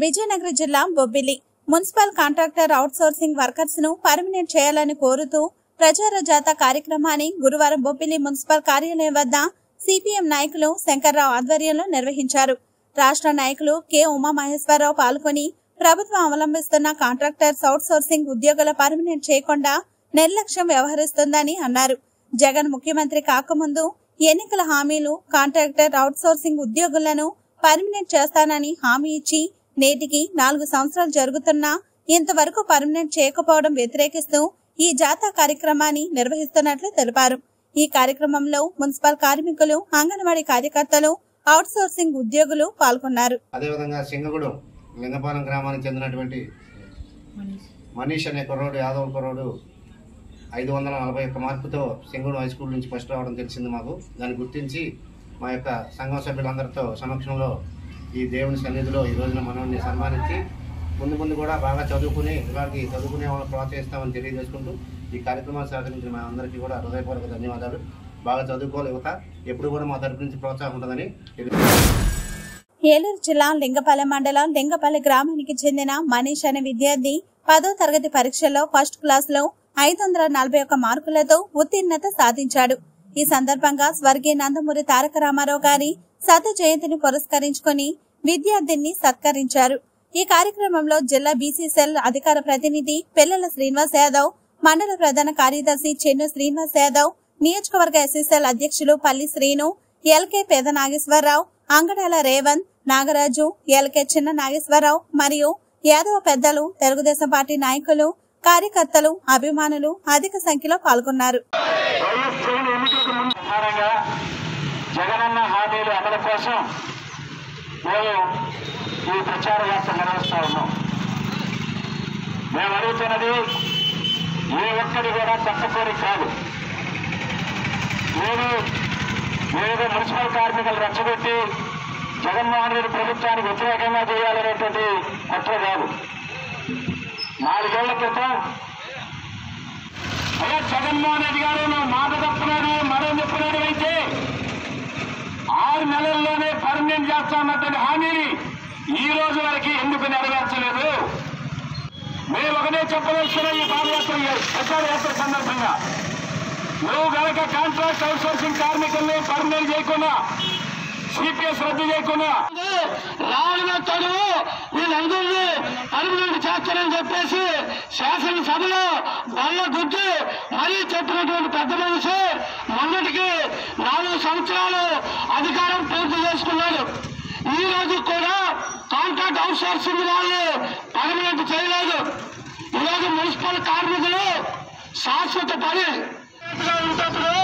విజయనగరం జిల్లా Bobbili municipal contractor outsourcing workers ను permanent చేయాలని కోరుతూ ప్రచార జాత కార్యక్రమాన్ని గురువారం బొబ్బిలి మున్సిపల్ కార్యాలయం వద్ద సిపిఎం నాయకులు శంకర్రావు ఆధ్వర్యంలో నిర్వహించారు రాష్ట్ర నాయకులు కె ఉమామహేశ్వరరావు పాల్గొని ప్రభుత్వం అవలంబిస్తున్న కాంట్రాక్టర్స్ అవుట్సోర్సింగ్ ఉద్యోగుల పర్మినెంట్ చేయకుండా నిర్లక్ష్యం వ్యవహరిస్తుందని అన్నారు జగన్ ముఖ్యమంత్రి కాకముందు ఎన్నికల హామీలు కాంట్రాక్టర్ అవుట్సోర్సింగ్ ఉద్యోగులను పర్మినెంట్ చేస్తానని హామీ ఇచ్చి నేటికి నాలుగు సంవత్సరాలు జరుగుతున్నా ఇంతవరకు పర్మినెంట్ చేయకపోవడం వ్యతిరేకిస్తూ ఈ జాతా కార్యక్రమాన్ని నిర్వహిస్తున్నట్లు తెలిపారు ఈ కార్యక్రమంలో మున్సిపల్ కార్మికులు అంగన్వాడీ కార్యకర్తలు అవుట్సోర్సింగ్ ఉద్యోగులు పాల్గొన్నారు అదేవిధంగా సింగగూడెం లింగపాలెం గ్రామానికి చెందినటువంటి మనీష్ అనే కుర్రోడు యాదవ్ కుర్రోడు ఐదు వందల నలభై ఒక్క మార్కుతో సింగూడు హై స్కూల్ నుంచి ఫస్ట్ రావడం తెలిసింది మాకు దాన్ని గుర్తించి మా యొక్క సంఘం సభ్యులందరితో సమక్షంలో ఈ దేవుని సన్నిధిలో ఈ రోజున మనల్ని సన్మానించి ముందు ముందు కూడా బాగా చదువుకుని ఇలాంటి చదువుకునే వాళ్ళని ప్రోత్సహిస్తామని తెలియజేసుకుంటూ ఈ కార్యక్రమాలు సహకరించిన మా అందరికీ కూడా హృదయపూర్వక ధన్యవాదాలు బాగా చదువుకోవాలి యువత ఎప్పుడు కూడా మా తరపు నుంచి ప్రోత్సాహం ఉంటుందని తెలియజేస్తున్నాను ఏలూరు జిల్లా లింగపల్లి మండలం లింగపల్లి గ్రామానికి చెందిన మనీష్ అనే విద్యార్థి పదో తరగతి పరీక్షల్లో ఫస్ట్ క్లాస్ లో ఐదు వందల నలభై ఒక్క మార్కులతో ఉత్తీర్ణత సాధించాడు ఈ సందర్భంగా స్వర్గీయ నందమూరి తారక రామారావు గారి శత జయంతిని పురస్కరించుకొని విద్యార్థిని సత్కరించారు ఈ కార్యక్రమంలో జిల్లా బీసీసీఎల్ అధికార ప్రతినిధి పిల్లల శ్రీనివాస్ యాదవ్ మండల ప్రధాన కార్యదర్శి చెన్ను శ్రీనివాస్ యాదవ్ నియోజకవర్గ ఎస్ఎస్ఎల్ అధ్యక్షులు పల్లి శ్రీను ఎల్కే పేద నాగేశ్వరరావు అంగడాల రేవంత్ నాగరాజు ఎల్కే చిన్న నాగేశ్వరరావు మరియు యాదవ పెద్దలు తెలుగుదేశం పార్టీ నాయకులు కార్యకర్తలు అభిమానులు అధిక సంఖ్యలో పాల్గొన్నారు వైఎస్ఆర్ ఎన్నికలకు ముందు ప్రధానంగా జగనన్న హామీల అమలు కోసం మేము ఈ ప్రచార యాత్ర నిర్వహిస్తా ఉన్నాం మేము అడుగుతున్నది ఏ ఒక్కరి కూడా తప్పకోరి కాదు మేము మేము మున్సిపల్ కార్మికులు రెచ్చగొట్టి జగన్మోహన్ రెడ్డి ప్రభుత్వానికి వ్యతిరేకంగా చేయాలనేటువంటి కుట్ర కాదు నాలుగేళ్ల క్రితం అయ్యా జగన్మోహన్ రెడ్డి గారు నువ్వు మాట తప్పున్నాడు మరో చెప్పినాడు అయితే ఆరు నెలల్లోనే పర్మనెంట్ చేస్తామన్నటువంటి హామీని ఈ రోజు వరకు ఎందుకు నెరవేర్చలేదు మేము ఒకటే చెప్పదలుచుకున్న ఈ పాదయాత్ర ప్రచార యాత్ర సందర్భంగా నువ్వు గనక కాంట్రాక్ట్ అవుట్సోర్సింగ్ కార్మికుల్ని పర్మనెంట్ చేయకుండా సిపిఎస్ రద్దు చేయకుండా రావణ తడువు వీళ్ళందరినీ పర్మనెంట్ చేస్తారని చెప్పేసి శాసనసభలో బల్ల గుద్ది మరీ చెప్పినటువంటి పెద్ద మనిషి మొన్నటికి నాలుగు సంవత్సరాలు అధికారం పూర్తి చేసుకున్నాడు ఈ రోజు కూడా కాంట్రాక్ట్ అవుట్సోర్సింగ్ వాళ్ళు పర్మనెంట్ చేయలేదు ఈరోజు మున్సిపల్ కార్మికులు శాశ్వత పని ఉంటప్పుడు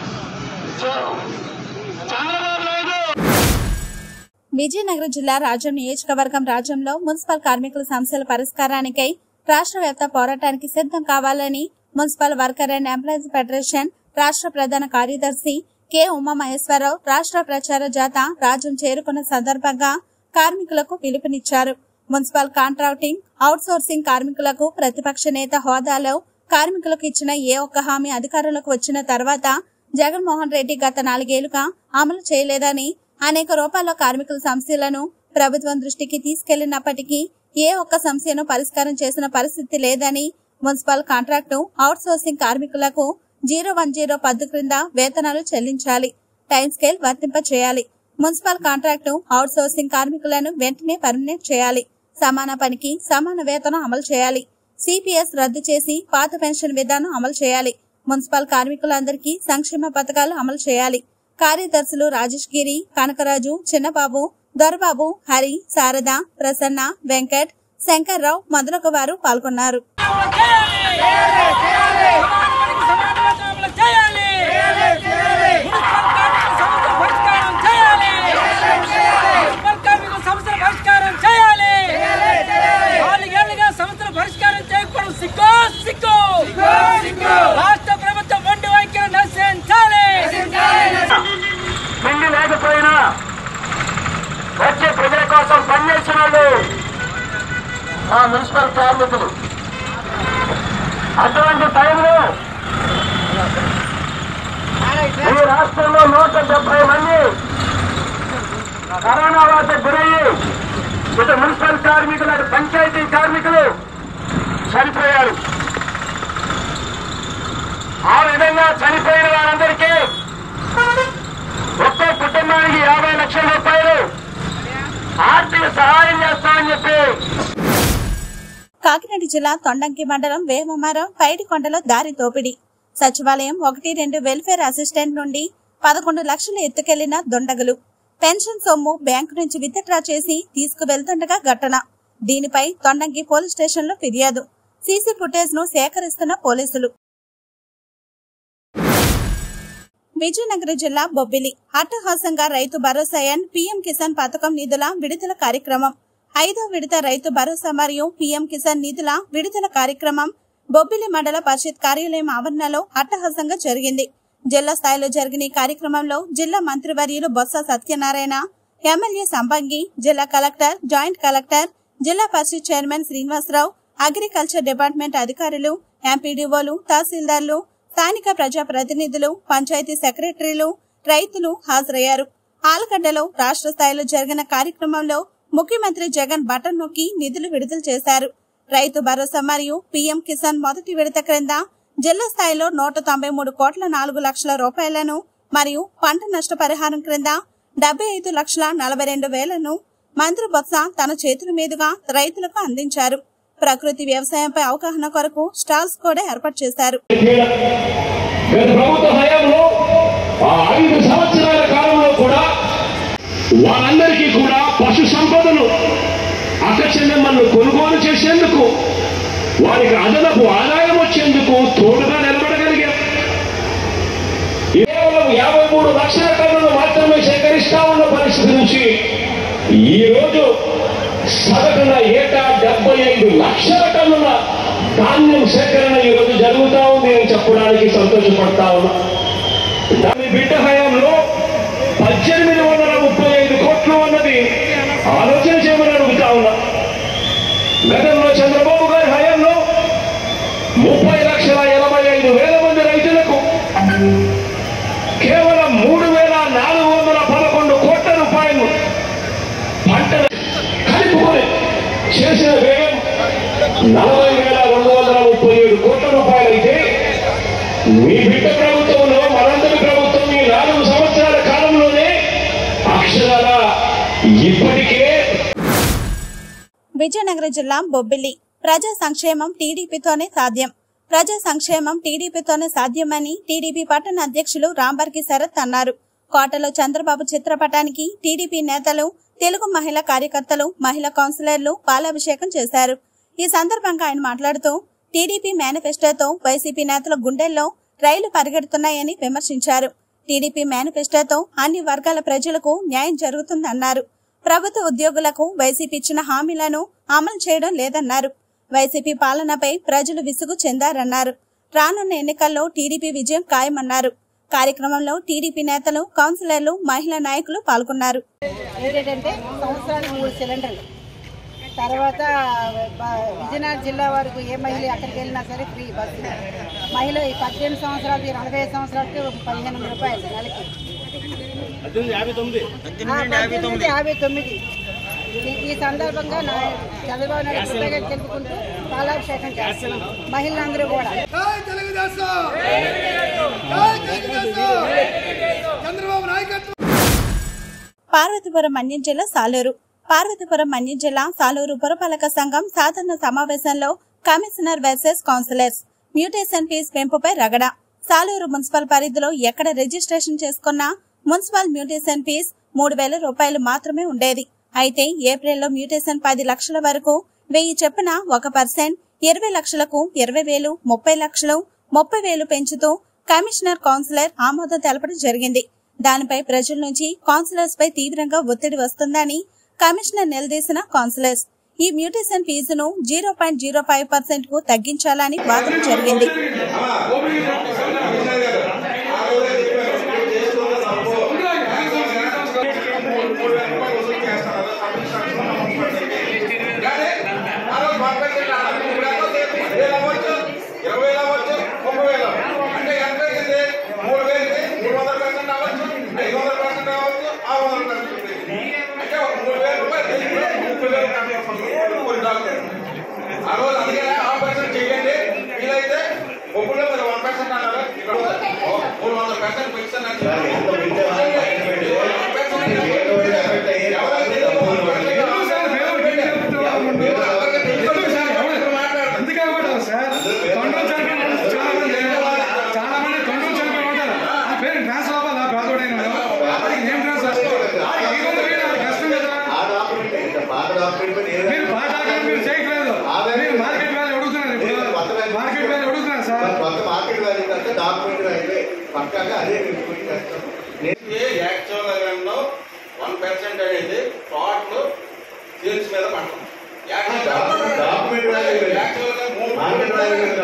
చంద్రబాబు నాయుడు విజయనగరం జిల్లా రాజ్యం నియోజకవర్గం రాజ్యంలో మున్సిపల్ కార్మికుల సమస్యల పరిష్కారానికై రాష్ట్ర వ్యాప్త పోరాటానికి సిద్ధం కావాలని municipal worker and employees federation రాష్ట్ర ప్రధాన కార్యదర్శి కె ఉమామహేశ్వరరావు రాష్ట్ర ప్రచార జాత రాజ్యం చేరుకున్న సందర్భంగా కార్మికులకు పిలుపునిచ్చారు మున్సిపల్ కాంట్రాక్టింగ్ అవుట్సోర్సింగ్ కార్మికులకు ప్రతిపక్ష నేత హోదాలో కార్మికులకు ఇచ్చిన ఏ ఒక్క హామీ అధికారులకు వచ్చిన తర్వాత జగన్మోహన్ రెడ్డి గత నాలుగేళ్లుగా అమలు చేయలేదని అనేక రూపాల్లో కార్మికుల సమస్యలను ప్రభుత్వం దృష్టికి తీసుకెళ్లినప్పటికీ ఏ ఒక్క సమస్యను పరిష్కారం చేసిన పరిస్థితి లేదని మున్సిపల్ కాంట్రాక్టు అవుట్సోర్సింగ్ కార్మికులకు జీరో వన్ జీరో పద్దు క్రింద వేతనాలు చెల్లించాలి టైం స్కేల్ వర్తింప చేయాలి మున్సిపల్ కాంట్రాక్టు అవుట్సోర్సింగ్ కార్మికులను వెంటనే పర్మనెంట్ చేయాలి సమాన పనికి సమాన వేతనం అమలు చేయాలి సిపిఎస్ రద్దు చేసి పాత పెన్షన్ విధానం అమలు చేయాలి మున్సిపల్ కార్మికులందరికీ సంక్షేమ పథకాలు అమలు చేయాలి కార్యదర్శులు రాజేష్ గిరి కనకరాజు చిన్నబాబు దొరబాబు హరి శారద ప్రసన్న వెంకట్ శంకర్రావు మొదలగు వారు పాల్గొన్నారు రాష్ట్ర ప్రభుత్వం మొండి వైఖరి నశించాలి తిండి లేకపోయినా వచ్చే ప్రజల కోసం పనిచేసిన వాళ్ళు ఆ మున్సిపల్ కార్మికులు అటువంటి టైంలో ఈ రాష్ట్రంలో నూట డెబ్బై మంది కరోనా బాధకు గురయ్యి ఇటు మున్సిపల్ కార్మికులు అటు పంచాయతీ కార్మికులు చనిపోయారు ఆ విధంగా చనిపోయిన వారందరికీ ఒక్కో కుటుంబానికి యాభై లక్షల రూపాయలు ఆర్థిక సహాయం చేస్తామని చెప్పి కాకినాడ జిల్లా తొండంకి మండలం వేమమరం పైడికొండలో దారి దోపిడీ సచివాలయం ఒకటి రెండు వెల్ఫేర్ అసిస్టెంట్ నుండి పదకొండు లక్షలు ఎత్తుకెళ్లిన దొండగులు పెన్షన్ సొమ్ము బ్యాంకు నుంచి విత్డ్రా చేసి తీసుకువెళ్తుండగా ఘటన దీనిపై తొండంకి పోలీస్ స్టేషన్లో ఫిర్యాదు సీసీ ఫుటేజ్ ను సేకరిస్తున్న పోలీసులు విజయనగరం జిల్లా బొబ్బిలి అట్టహాసంగా రైతు భరోసా అండ్ పీఎం కిసాన్ పథకం నిధుల విడుదల కార్యక్రమం ఐదో విడత రైతు భరోసా మరియు పీఎం కిసాన్ నిధుల విడుదల కార్యక్రమం బొబ్బిలి మండల పరిషత్ కార్యాలయం ఆవరణలో అట్టహాసంగా జరిగింది జిల్లా స్థాయిలో జరిగిన ఈ కార్యక్రమంలో జిల్లా మంత్రివర్యులు బొత్స సత్యనారాయణ ఎమ్మెల్యే సంపంగి జిల్లా కలెక్టర్ జాయింట్ కలెక్టర్ జిల్లా పరిషత్ చైర్మన్ శ్రీనివాసరావు అగ్రికల్చర్ డిపార్ట్మెంట్ అధికారులు ఎంపీడీఓలు తహసీల్దార్లు స్థానిక ప్రజా ప్రతినిధులు పంచాయతీ సెక్రటరీలు రైతులు హాజరయ్యారు ఆలగడ్డలో రాష్ట్ర స్థాయిలో జరిగిన కార్యక్రమంలో ముఖ్యమంత్రి జగన్ బటన్ నొక్కి నిధులు విడుదల చేశారు రైతు భరోసా మరియు పీఎం కిసాన్ మొదటి విడత క్రింద జిల్లా స్థాయిలో నూట తొంభై మూడు కోట్ల నాలుగు లక్షల రూపాయలను మరియు పంట నష్టపరిహారం క్రింద డెబ్బై ఐదు లక్షల నలభై రెండు వేలను మంత్రి బొత్స తన చేతుల మీదుగా రైతులకు అందించారు ప్రకృతి వ్యవసాయంపై అవగాహన కొరకు స్టాల్స్ కూడా ఏర్పాటు చేశారు గత ప్రభుత్వ హయాంలో ఆ ఐదు సంవత్సరాల కాలంలో కూడా వారందరికీ కూడా పశు సంపదను అక్కచెల్లెమ్మలను కొనుగోలు చేసేందుకు వారికి అదనపు ఆదాయం వచ్చేందుకు తోడుగా నిలబడగలిగాం కేవలం యాభై మూడు లక్షల టన్నులు మాత్రమే సేకరిస్తా ఉన్న పరిస్థితి నుంచి ఈ రోజు సగటున ఏటా డెబ్బై ఐదు లక్షల టన్నుల ధాన్యం సేకరణ ఈ రోజు జరుగుతా ఉంది అని చెప్పడానికి సంతోషపడతా ఉన్నా దాని బిడ్డ హయాంలో పద్దెనిమిది వందల ముప్పై ఐదు కోట్లు అన్నది ఆలోచన చేయమని అడుగుతా ఉన్నా గతంలో చంద్రబాబు గారి హయాంలో ముప్పై లక్షల ఎనభై ఐదు వేల మంది రైతులకు కేవలం మూడు వేల నాలుగు వందల పదకొండు కోట్ల రూపాయలు పంటలు కలుపుకొని చేసిన వ్యయం నలభై వేల రెండు వందల ముప్పై ఏడు కోట్ల రూపాయలు అయితే మీ బిడ్డ ప్రభుత్వంలో మనందరి ప్రభుత్వం ఈ నాలుగు సంవత్సరాల కాలంలోనే అక్షరాల ఇప్పటికే విజయనగరం జిల్లా బొబ్బిలి ప్రజా సంక్షేమం టీడీపీతోనే సాధ్యం ప్రజా సంక్షేమం టీడీపీతోనే సాధ్యమని టీడీపీ పట్టణ అధ్యక్షులు రాంబర్కి శరత్ అన్నారు కోటలో చంద్రబాబు చిత్రపటానికి టీడీపీ నేతలు తెలుగు మహిళా కార్యకర్తలు మహిళా కౌన్సిలర్లు పాలాభిషేకం చేశారు ఈ సందర్భంగా ఆయన మాట్లాడుతూ టీడీపీ మేనిఫెస్టోతో వైసీపీ నేతల గుండెల్లో రైలు పరిగెడుతున్నాయని విమర్శించారు టీడీపీ మేనిఫెస్టోతో అన్ని వర్గాల ప్రజలకు న్యాయం జరుగుతుందన్నారు ప్రభుత్వ ఉద్యోగులకు వైసీపీ ఇచ్చిన హామీలను అమలు చేయడం లేదన్నారు వైసీపీ పాలనపై ప్రజలు విసుగు చెందారన్నారు రానున్న ఎన్నికల్లో టీడీపీ విజయం ఖాయమన్నారు కార్యక్రమంలో టీడీపీ నేతలు కౌన్సిలర్లు మహిళా నాయకులు పాల్గొన్నారు ఏంటంటే సంవత్సరానికి మూడు సిలిండర్లు తర్వాత బ- విజయనగరం జిల్లా వరకు ఏ మహిళ ఎక్కడికి వెళ్ళినా సరే ఫ్రీ బస్సు మహిళ ఈ పద్దెనిమిది సంవత్సరాలకి నలభై ఐదు సంవత్సరాలకి పదిహేను వందల రూపాయలు నెలకి ఆ, పద్దెనిమిది యాభై తొమ్మిది ఈ- ఈ సందర్భంగా నా చంద్రబాబు నాయుడు కృతజ్ఞత తెలుపుకుంటూ పాలాభిషేకం చేస్తున్నాం మహిళలందరూ కూడా జై తెలుగుదేశం జై తెలుగుదేశం చంద్రబాబు నాయకత్వం పార్వతీపురం మన్యం జిల్లా సాలూరు పార్వతీపురం మన్యం జిల్లా సాలూరు పురపాలక సంఘం సాధారణ సమావేశంలో commissioner versus councillors mutation fee పెంపుపై రగడ సాలూరు మున్సిపల్ పరిధిలో ఎక్కడ రిజిస్ట్రేషన్ చేసుకున్నా మున్సిపల్ మ్యూటేషన్ ఫీజు మూడు వేల రూపాయలు మాత్రమే ఉండేది అయితే ఏప్రిల్లో మ్యూటేషన్ పది లక్షల వరకు వెయ్యి చెప్పున ఒక పర్సెంట్ ఇరవై లక్షలకు ఇరవై వేలు ముప్పై లక్షలు ముప్పై వేలు పెంచుతూ కమిషనర్ కౌన్సిలర్ ఆమోదం తెలపడం జరిగింది దానిపై ప్రజల నుంచి కౌన్సిలర్స్ పై తీవ్రంగా ఒత్తిడి వస్తుందని కమిషనర్ నిలదీసిన కౌన్సిలర్స్ ఈ మ్యూటేషన్ ఫీజును zero point zero five percent కు తగ్గించాలని వాదన జరిగింది ఇరవై వేలు అవ్వచ్చు ముప్పై వేలు అంటే ఎంత అయింది మూడు వేలు మూడు వందల పర్సెంట్ అవ్వచ్చు ఐదు వందల పర్సెంట్ అవ్వచ్చు ఆరు వందల పర్సెంట్ అంటే ఒక మూడు వేల రూపాయలు ముప్పై వేల ఇస్తానంటే సార్, ఎంత ఉంటే వాళ్ళు పక్కన పెడితే, ఏ రోజు ఎఫెక్ట్ అయ్యే వాళ్ళకి డబ్బులు ఇవ్వండి. అందుకే కూడా సార్ కొండలు చనిపోయిన వాళ్ళు చాలా మంది చాలా మంది కొండలు చనిపోయి ఉంటారు ఆ పేరు ట్రాన్స్ అవ్వాలి పేదోడైన వాడికి ఏం ట్రాన్స్ ఐదు వందలు వేలు అది కష్టం కదా ఆ డాక్యుమెంట్ ఇంకా పాత డాక్యుమెంట్ మీద ఏ మీరు పాత ఆటలు మీరు చేయట్లేదు మీరు మార్కెట్ వాల్యూ అడుగుతున్నారు ఇప్పుడు మార్కెట్ వాల్యూ అడుగుతున్నారు సార్ మరి కొత్త మార్కెట్ వాల్యూ కంటే డాక్యుమెంట్ వాల్యూ పక్కాగా అదే వెరిఫికేషన్ చేస్తాం నేను యాక్చువల్ గా వన్ పర్సెంట్ అనేది టోటల్ సేల్స్ మీద పడతాం డాక్యుమెంట్ వాల్యూ యాక్చువల్ గా మూడు మార్కెట్ వాల్యూ మీద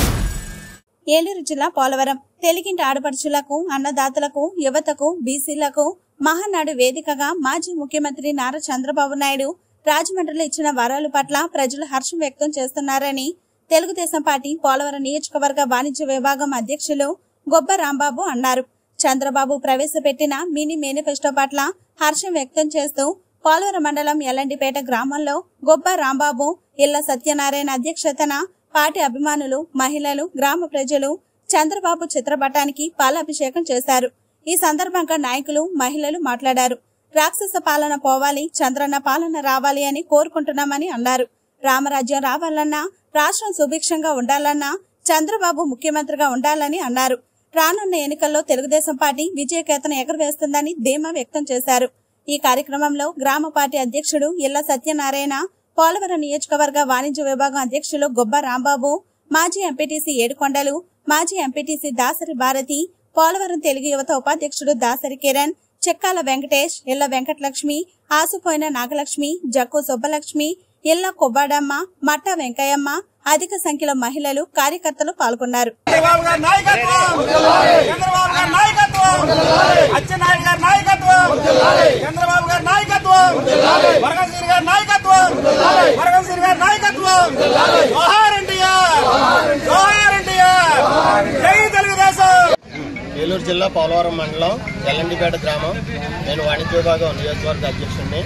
ఏలూరు జిల్లా పోలవరం తెలుగింటి ఆడపడుచులకు అన్నదాతలకు యువతకు బీసీలకు మహానాడు వేదికగా మాజీ ముఖ్యమంత్రి నారా చంద్రబాబు నాయుడు రాజమండ్రిలో ఇచ్చిన వరాలు పట్ల ప్రజలు హర్షం వ్యక్తం చేస్తున్నారని తెలుగుదేశం పార్టీ పోలవరం నియోజకవర్గ వాణిజ్య విభాగం అధ్యక్షులు గొబ్బ రాంబాబు అన్నారు చంద్రబాబు ప్రవేశపెట్టిన మినీ మేనిఫెస్టో పట్ల హర్షం వ్యక్తం చేస్తూ పోలవరం మండలం ఎల్లండిపేట గ్రామంలో గొబ్బ రాంబాబు ఇళ్ల సత్యనారాయణ అధ్యక్షతన పార్టీ అభిమానులు మహిళలు గ్రామ ప్రజలు చంద్రబాబు చిత్రపటానికి పాలాభిషేకం చేశారు ఈ సందర్భంగా నాయకులు మహిళలు మాట్లాడారు రాక్షస పాలన పోవాలి చంద్రన్న పాలన రావాలి అని కోరుకుంటున్నామని అన్నారు రామరాజ్యం రావాలన్నా రాష్ట్రం సుభిక్షంగా ఉండాలన్నా చంద్రబాబు ముఖ్యమంత్రిగా ఉండాలని అన్నారు రానున్న ఎన్నికల్లో తెలుగుదేశం పార్టీ విజయకేతన ఎగరవేస్తుందని ధీమా వ్యక్తం చేశారు ఈ కార్యక్రమంలో గ్రామ పార్టీ అధ్యక్షుడు ఇళ్ల సత్యనారాయణ పోలవరం నియోజకవర్గ వాణిజ్య విభాగం అధ్యక్షులు గొబ్బ రాంబాబు మాజీ ఎంపీటీసీ ఏడుకొండలు మాజీ ఎంపీటీసీ దాసరి భారతి పోలవరం తెలుగు యువత ఉపాధ్యక్షుడు దాసరి కిరణ్ చెక్కాల వెంకటేష్ ఇళ్ల వెంకటలక్ష్మి ఆసుపోయిన నాగలక్ష్మి జక్కు సుబ్బలక్ష్మి ఇళ్ల కొబ్బాడమ్మ మట్ట వెంకయ్యమ్మ అధిక సంఖ్యలో మహిళలు కార్యకర్తలు పాల్గొన్నారు చంద్రబాబు గారి నాయకత్వం చంద్రబాబు గారి నాయకత్వం అచ్చెన్నాయుడు గారి నాయకత్వం చంద్రబాబు గారి నాయకత్వం వరగంశ్రీ గారి నాయకత్వం వరగంశ్రీ గారి నాయకత్వం జోహార్ ఎన్టీఆర్ జోహార్ ఎన్టీఆర్ జై తెలుగుదేశం ఏలూరు జిల్లా పోలవరం మండలం ఎల్లండిపేట గ్రామం నేను వాణిజ్య విభాగం నియోజకవర్గ అధ్యక్షుడిని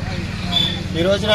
ఈ రోజున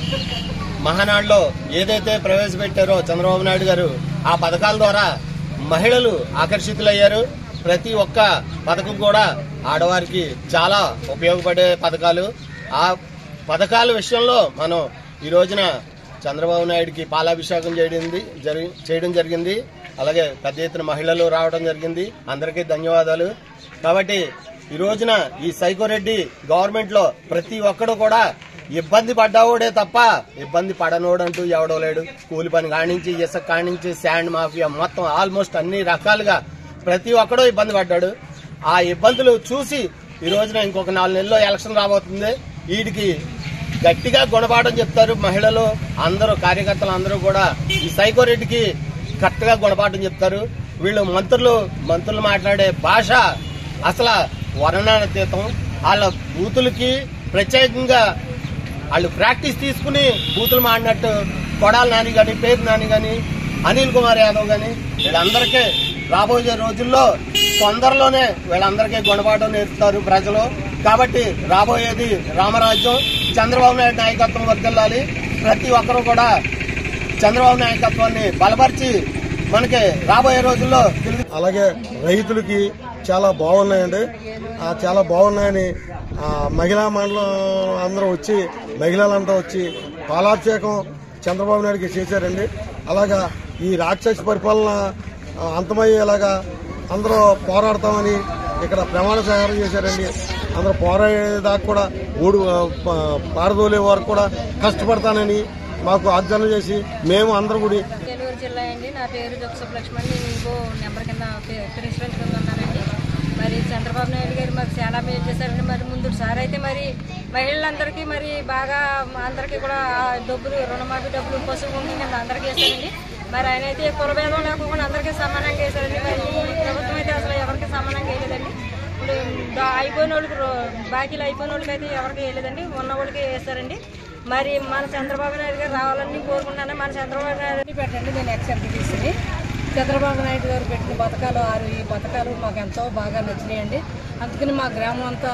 మహానాడులో ఏదైతే ప్రవేశపెట్టారో చంద్రబాబు నాయుడు గారు ఆ పథకాల ద్వారా మహిళలు ఆకర్షితులయ్యారు ప్రతి ఒక్క పథకం కూడా ఆడవారికి చాలా ఉపయోగపడే పథకాలు ఆ పథకాల విషయంలో మనం ఈ రోజున చంద్రబాబు నాయుడికి పాలాభిషేకం చేయడింది జరి- చేయడం జరిగింది అలాగే పెద్ద ఎత్తున మహిళలు రావడం జరిగింది అందరికీ ధన్యవాదాలు కాబట్టి ఈ రోజున ఈ సైకోరెడ్డి గవర్నమెంట్ లో ప్రతి ఒక్కడు కూడా ఇబ్బంది పడ్డావుడే తప్ప ఇబ్బంది పడనోడంటూ ఎవడో లేడు కూలి పని కానించి ఇసుక కానించి శాండ్ మాఫియా మొత్తం ఆల్మోస్ట్ అన్ని రకాలుగా ప్రతి ఒక్కడూ ఇబ్బంది పడ్డాడు ఆ ఇబ్బందులు చూసి ఈ రోజున ఇంకొక నాలుగు నెలల్లో ఎలక్షన్ రాబోతుంది వీటికి గట్టిగా గుణపాఠం చెప్తారు మహిళలు అందరూ కార్యకర్తలు అందరూ కూడా ఈ సైకో రెడ్డికి కరెక్ట్ గా గుణపాఠం చెప్తారు వీళ్ళు మంత్రులు మంత్రులు మాట్లాడే భాష అసలు వర్ణనాతీతం వాళ్ళ బూతులకి ప్రత్యేకంగా వాళ్ళు ప్రాక్టీస్ తీసుకుని బూతులు మాడినట్టు కొడాల నాని గాని పేరు నాని గాని అనిల్ కుమార్ యాదవ్ గాని వీళ్ళందరికీ రాబోయే రోజుల్లో తొందరలోనే వీళ్ళందరికీ గుణపాఠం నేర్పుతారు ప్రజలు కాబట్టి రాబోయేది రామరాజ్యం చంద్రబాబు నాయుడు నాయకత్వం వర్దిల్లాలి ప్రతి ఒక్కరూ కూడా చంద్రబాబు నాయకత్వాన్ని బలపరిచి మనకి రాబోయే రోజుల్లో తెలుగు అలాగే రైతులకి చాలా బాగున్నాయండి ఆ, చాలా బాగున్నాయని ఆ, మహిళా మండలం అందరూ వచ్చి మహిళలంతా వచ్చి పాలాభిషేకం చంద్రబాబు నాయుడుకి చేశారండి అలాగా ఈ రాక్షస పరిపాలన ఆ, అంతమయ్యేలాగా అందరూ పోరాడతామని ఇక్కడ ప్రమాణ స్వీకారం చేశారండి అందరూ పోరాడేదాకా కూడా ఊడు ఆ, ప- పారదోలే వరకు కూడా కష్టపడతానని మాకు వాగ్దానం చేసి మేము అందరం కూడా ఏలూరు జిల్లా అండి నా పేరు జోసఫ్ లక్ష్మణ్ నేను ఇంకో నెంబర్ కింద ప్రిన్సిపల్ కింద ఉన్నానండి మరి చంద్రబాబు నాయుడు గారు మాకు చాలా మేలు చేశారండి మరి ముందు సార్ అయితే మరి మహిళలందరికీ మరి బాగా అందరికీ కూడా ఆ డబ్బులు రుణమాఫీ డబ్బులు పశువు భూమి కింద అందరికీ వేశారండి మరి ఆయన అయితే కుల భేదం లేకుండా అందరికీ సమానంగా వేశారండి మరి ఈ ప్రభుత్వం అయితే అసలు ఎవరికి సమానంగా వేయలేదండి ఇప్పుడు దా- అయిపోయిన వాళ్ళకి రో- బాకీలు అయిపోయిన వాళ్ళకి అయితే ఎవరికి వేయలేదండి ఉన్న వాళ్ళకి వేస్తారండి మరి మన చంద్రబాబు నాయుడు గారు రావాలని కోరుకుంటున్నాను మన చంద్రబాబు నాయుడు పెట్టండి నేను ఎక్స్ఎంపీటీసీని చంద్రబాబు నాయుడు గారు పెట్టిన పథకాలు ఆరు ఈ పథకాలు మాకు ఎంతో బాగా నచ్చినాయండి అందుకని మా గ్రామం అంతా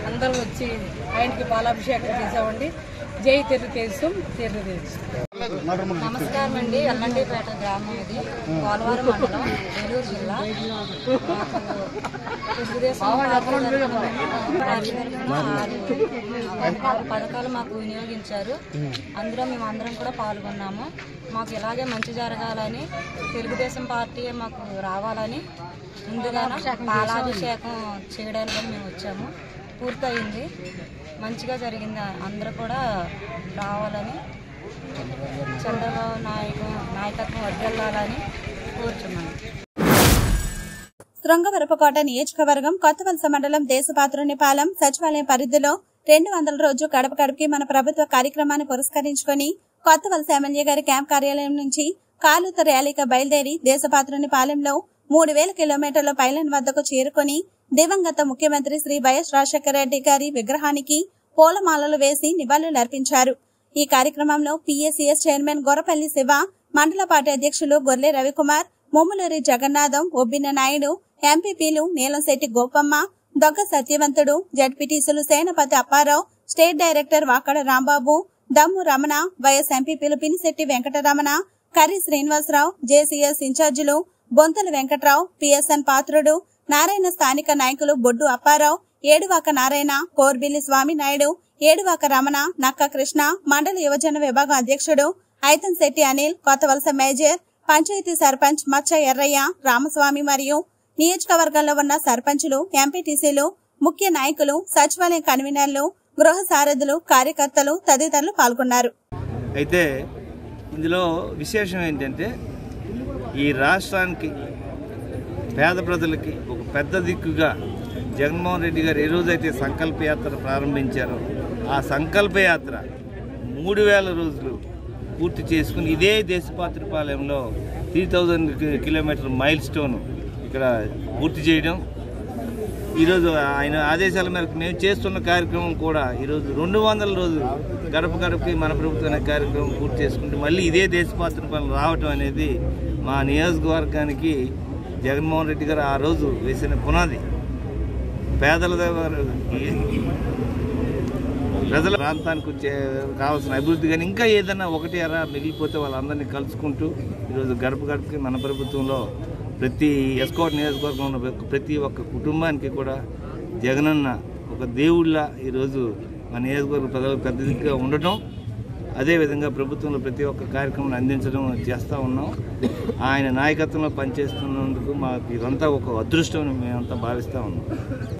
అందరం వచ్చి ఆయనకి పాలాభిషేకం చేసామండి జై తెలుగుదేశం తెలుగుదేశం నమస్కారం అండి ఎల్లండిపేట గ్రామం ఇది పోలవరం మండలం నెల్లూరు జిల్లా మాకు తెలుగుదేశం పార్టీ తరఫున పార్టీ తరఫున ఆరు ఆరు పథకాలు మాకు వినియోగించారు అందులో మేము అందరం కూడా పాల్గొన్నాము మాకు ఇలాగే మంచి జరగాలని తెలుగుదేశం పార్టీ మాకు రావాలని ముందుగానే పాలాభిషేకం చేయడానికి మేము వచ్చాము పూర్తయింది మంచిగా జరిగింది అందరూ కూడా రావాలని చంద్రబాబు నాయకు నాయకత్వం వర్దిల్లాలని కోరుచున్నాను శృంగవరపుకోట నియోజకవర్గం కొత్తవలస మండలం దేశపాత్రునిపాలెం సచివాలయం పరిధిలో రెండు వందల రోజు గడప గడపకి మన ప్రభుత్వ కార్యక్రమాన్ని పురస్కరించుకొని కొత్తవలస ఎమ్మెల్యే గారి క్యాంప్ కార్యాలయం నుంచి కాలుత ర్యాలీగా బయలుదేరి దేశపాత్రునిపాలెంలో మూడు వేల కిలోమీటర్ల పైలన్ వద్దకు చేరుకొని దివంగత ముఖ్యమంత్రి శ్రీ వైఎస్ రాజశేఖర రెడ్డి గారి విగ్రహానికి పూలమాలలు వేసి నివాళులర్పించారు ఈ కార్యక్రమంలో పిఎస్సిఎస్ చైర్మన్ గొరపల్లి శివ మండల పార్టీ అధ్యక్షులు గొర్లె రవికుమార్ ముమ్మలూరి జగన్నాథం ఒబ్బిన నాయుడు ఎంపీపీలు నీలంశెట్టి గోపమ్మ దొగ్గ సత్యవంతుడు జడ్పీటీసులు Senapathi Apparao state director Vakada Rambabu Dammu Ramana YS ఎంపీపీలు పినిశెట్టి వెంకటరమణ కర్రి శ్రీనివాసరావు జేసీఎస్ ఇన్ఛార్జీలు బొంతల వెంకట్రావు పిఎస్ఎన్ పాత్రుడు నారాయణ స్థానిక నాయకులు బొడ్డు అప్పారావు ఏడువాక నారాయణ కోర్బిల్లి స్వామినాయుడు ఏడువాక రమణ నక్క కృష్ణ మండల యువజన విభాగం అధ్యక్షుడు ఐతన్ అనిల్ కొత్తవలస మేజర్ పంచాయతీ సర్పంచ్ మచ్చ ఎర్రయ్య రామస్వామి మరియు నియోజకవర్గంలో ఉన్న సర్పంచులు ఎంపీటీసీలు ముఖ్య నాయకులు సచివాలయం కన్వీనర్లు గృహ సారథులు కార్యకర్తలు తదితరులు పాల్గొన్నారు అయితే ఇందులో విశేషం ఏంటంటే ఈ రాష్ట్రానికి పేద ప్రజలకి ఒక పెద్ద దిక్కుగా జగన్మోహన్ రెడ్డి గారు ఏ రోజైతే సంకల్ప యాత్ర ప్రారంభించారో ఆ సంకల్ప యాత్ర మూడు వేల రోజులు పూర్తి చేసుకుని ఇదే దేశపాత్రిపాలయంలో three thousand kilometre milestone ఇక్కడ పూర్తి చేయడం ఈరోజు ఆయన ఆదేశాల మేరకు మేము చేస్తున్న కార్యక్రమం కూడా ఈరోజు రెండు వందల రోజులు గడప గడపకి మన ప్రభుత్వం అనే కార్యక్రమం పూర్తి చేసుకుంటే మళ్ళీ ఇదే దేశపాత్ర పనులు రావటం అనేది మా నియోజకవర్గానికి జగన్మోహన్ రెడ్డి గారు ఆ రోజు వేసిన పునాది పేదల దగ్గర ప్రజల ప్రాంతానికి వచ్చే కావాల్సిన అభివృద్ధి కానీ ఇంకా ఏదైనా ఒకటి అరా మిగిలిపోతే వాళ్ళందరినీ కలుసుకుంటూ ఈరోజు గడప గడపకి మన ప్రభుత్వంలో ప్రతి ఎస్కోట్ నియోజకవర్గంలో ఉన్న ప్రతి ఒక్క కుటుంబానికి కూడా జగనన్న ఒక దేవుళ్ళ ఈరోజు మన నియోజకవర్గ ప్రజలకు పెద్ద దిక్కుగా ఉండటం అదేవిధంగా ప్రభుత్వంలో ప్రతి ఒక్క కార్యక్రమం అందించడం చేస్తూ ఉన్నాం ఆయన నాయకత్వంలో పనిచేస్తున్నందుకు మాకు ఇదంతా ఒక అదృష్టం మేమంతా భావిస్తూ ఉన్నాం